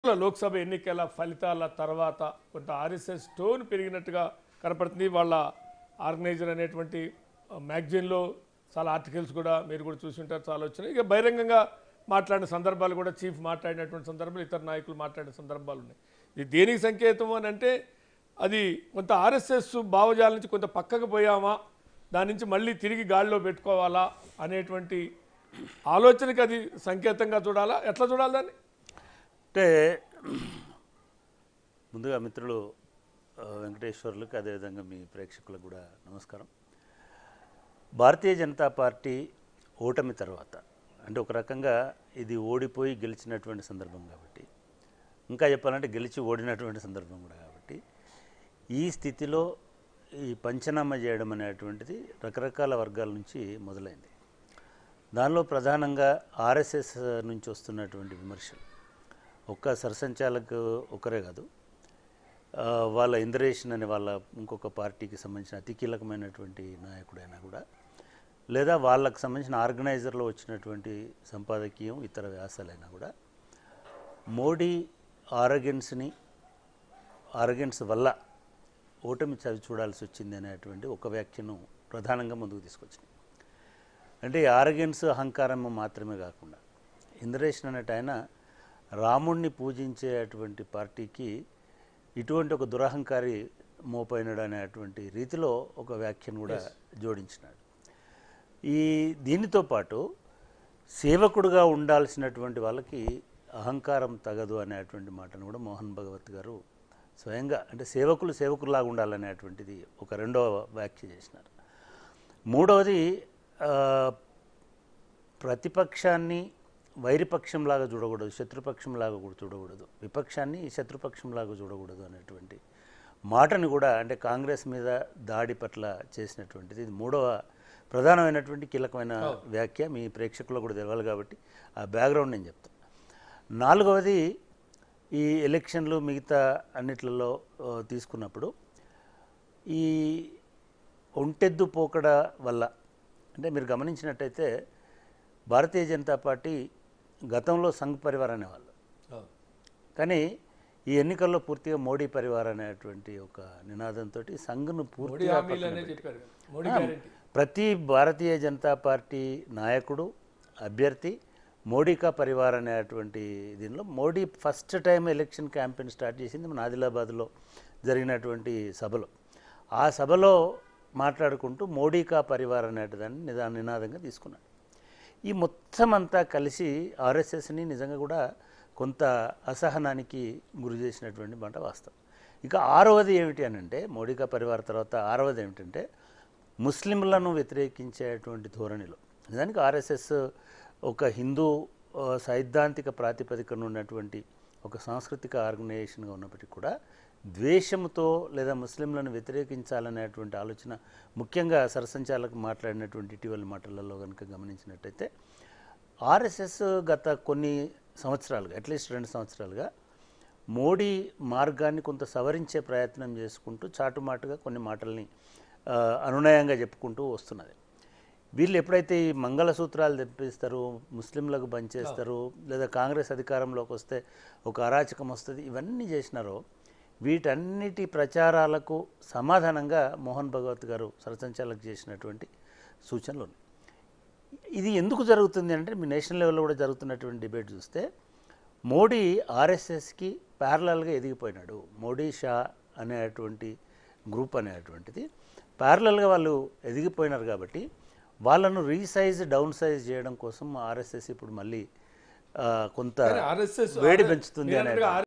లోక్సభ ఎన్నికల ఫలితాల తర్వాత కొంత ఆర్ఎస్ఎస్ టోన్ పెరిగినట్టుగా కనపడుతుంది వాళ్ళ ఆర్గనైజర్ అనేటువంటి మ్యాగజైన్లో చాలా ఆర్టికల్స్ కూడా మీరు కూడా చూసి ఉంటారు చాలా వచ్చినాయి ఇక బహిరంగంగా మాట్లాడిన సందర్భాలు కూడా చీఫ్ మాట్లాడినటువంటి సందర్భాలు ఇతర నాయకులు మాట్లాడిన సందర్భాలు ఉన్నాయి ఇది దేనికి సంకేతం అని అంటే అది కొంత ఆర్ఎస్ఎస్ భావజాల నుంచి కొంత పక్కకు పోయామా దాని నుంచి మళ్ళీ తిరిగి గాడిలో పెట్టుకోవాలా అనేటువంటి ఆలోచనకి అది సంకేతంగా చూడాలా ఎట్లా చూడాలి దాన్ని అంటే ముందుగా మిత్రులు ఆ, వెంకటేశ్వర్లకు అదేవిధంగా మీ ప్రేక్షకులకు కూడా నమస్కారం భారతీయ జనతా పార్టీ ఓటమి తర్వాత అంటే ఒక రకంగా ఇది ఓడిపోయి గెలిచినటువంటి సందర్భం కాబట్టి ఇంకా చెప్పాలంటే గెలిచి ఓడినటువంటి సందర్భం కూడా కాబట్టి ఈ స్థితిలో ఈ పంచనామా చేయడం అనేటువంటిది రకరకాల వర్గాల నుంచి మొదలైంది దానిలో ప్రధానంగా ఆర్ఎస్ఎస్ నుంచి వస్తున్నటువంటి విమర్శలు ఒక్క సరసంచాలకు ఒకరే కాదు ఆ, వాళ్ళ ఇంద్రేషన్ అనే వాళ్ళ ఇంకొక పార్టీకి సంబంధించిన అతి కీలకమైనటువంటి నాయకుడైనా కూడా లేదా వాళ్ళకు సంబంధించిన ఆర్గనైజర్లో వచ్చినటువంటి సంపాదకీయం ఇతర వ్యాసాలైనా కూడా మోడీ ఆరోగెన్స్ని ఆరోగెన్స్ వల్ల ఓటమి చవి చూడాల్సి వచ్చింది అనేటువంటి ఒక వ్యాఖ్యను ప్రధానంగా ముందుకు తీసుకొచ్చింది అంటే ఈ ఆరగెన్స్ అహంకారం మాత్రమే కాకుండా ఇంద్రేషన్ అనేట ఆయన రాముణ్ణి పూజించేటువంటి పార్టీకి ఇటువంటి ఒక దురహంకారి మోపైనడు అనేటువంటి రీతిలో ఒక వ్యాఖ్యను కూడా జోడించినాడు ఈ దీనితో పాటు సేవకుడుగా ఉండాల్సినటువంటి వాళ్ళకి అహంకారం తగదు అనేటువంటి మాటను కూడా మోహన్ భగవత్ గారు స్వయంగా అంటే సేవకులు సేవకుల్లాగా ఉండాలనేటువంటిది ఒక రెండవ వ్యాఖ్య చేసినారు మూడవది ఆ, ప్రతిపక్షాన్ని వైరిపక్షంలాగా చూడకూడదు శత్రుపక్షంలాగా కూడా చూడకూడదు విపక్షాన్ని శత్రుపక్షంలాగా చూడకూడదు అనేటువంటి మాటను కూడా అంటే కాంగ్రెస్ మీద దాడి పట్ల చేసినటువంటిది ఇది మూడవ ప్రధానమైనటువంటి కీలకమైన వ్యాఖ్య మీ ప్రేక్షకులకు కూడా తెలవాలి కాబట్టి ఆ బ్యాక్గ్రౌండ్ నేను చెప్తాను నాలుగవది ఈ ఎలక్షన్లు మిగతా అన్నిట్లలో ఆ, తీసుకున్నప్పుడు ఈ ఒంటెద్దు పోకడ వల్ల అంటే మీరు గమనించినట్టయితే భారతీయ జనతా పార్టీ గతంలో సంఘ్ పరివార్ అనేవాళ్ళు కానీ ఈ ఎన్నికల్లో పూర్తిగా మోడీ పరివార్ అనేటువంటి ఒక నినాదంతో సంఘ్ను మోడీ పూర్తిగా హామీలు అనే చెప్పారు కదా. మోడీ గ్యారెంటీ ప్రతి భారతీయ జనతా పార్టీ నాయకుడు అభ్యర్థి మోడీకా పరివార్ అనేటువంటి దీనిలో Modi first time election campaign start చేసింది మన ఆదిలాబాద్లో జరిగినటువంటి సభలో ఆ సభలో మాట్లాడుకుంటూ మోడీకా పరివార్ అనేటిదాన్ని నిదా నినాదంగా తీసుకున్నాడు ఈ మొత్తం అంతా కలిసి ఆర్ఎస్ఎస్ని నిజంగా కూడా కొంత అసహనానికి గురి చేసినటువంటి మాట వాస్తవం ఇక ఆరవది ఏమిటి అని అంటే మోడీకా పరివార్ తర్వాత ఆరవది ఏమిటంటే ముస్లింలను వ్యతిరేకించేటువంటి ధోరణిలో నిజానికి ఆర్ఎస్ఎస్ ఒక హిందూ ఆ, సైద్ధాంతిక ప్రాతిపదికన ఉన్నటువంటి ఒక సాంస్కృతిక ఆర్గనైజేషన్గా ఉన్నప్పటికీ కూడా ద్వేషంతో లేదా ముస్లింలను వ్యతిరేకించాలనేటువంటి ఆలోచన ముఖ్యంగా సరసంచాలకు మాట్లాడినటువంటి ఇటీవల మాటలలో కనుక గమనించినట్టయితే ఆర్ఎస్ఎస్ గత కొన్ని సంవత్సరాలుగా అట్లీస్ట్ రెండు సంవత్సరాలుగా మోడీ మార్గాన్ని కొంత సవరించే ప్రయత్నం చేసుకుంటూ చాటుమాటుగా కొన్ని మాటల్ని ఆ, అనునయంగా చెప్పుకుంటూ వస్తున్నది వీళ్ళు ఎప్పుడైతే ఈ మంగళసూత్రాలు తెప్పిస్తారు ముస్లింలకు బంద్ చేస్తారు లేదా కాంగ్రెస్ అధికారంలోకి వస్తే ఒక అరాచకం వస్తుంది ఇవన్నీ చేసినారో వీటన్నిటి ప్రచారాలకు సమాధానంగా మోహన్ భగవత్ గారు సరసంచాలకు చేసినటువంటి సూచనలు ఉన్నాయి ఇది ఎందుకు జరుగుతుంది అంటే మీ నేషనల్ లెవెల్లో కూడా జరుగుతున్నటువంటి డిబేట్ చూస్తే మోడీ ఆర్ఎస్ఎస్కి ప్యారలల్గా ఎదిగిపోయినాడు మోడీ షా అనేటువంటి గ్రూప్ అనేటువంటిది ప్యారలల్గా వాళ్ళు ఎదిగిపోయినారు కాబట్టి వాళ్ళను రీసైజ్ డౌన్ సైజ్ చేయడం కోసం ఆర్ఎస్ఎస్ ఇప్పుడు మళ్ళీ ఆ, కొంత ఆర్ఎస్ఎస్ వేడి పెంచుతుంది అనే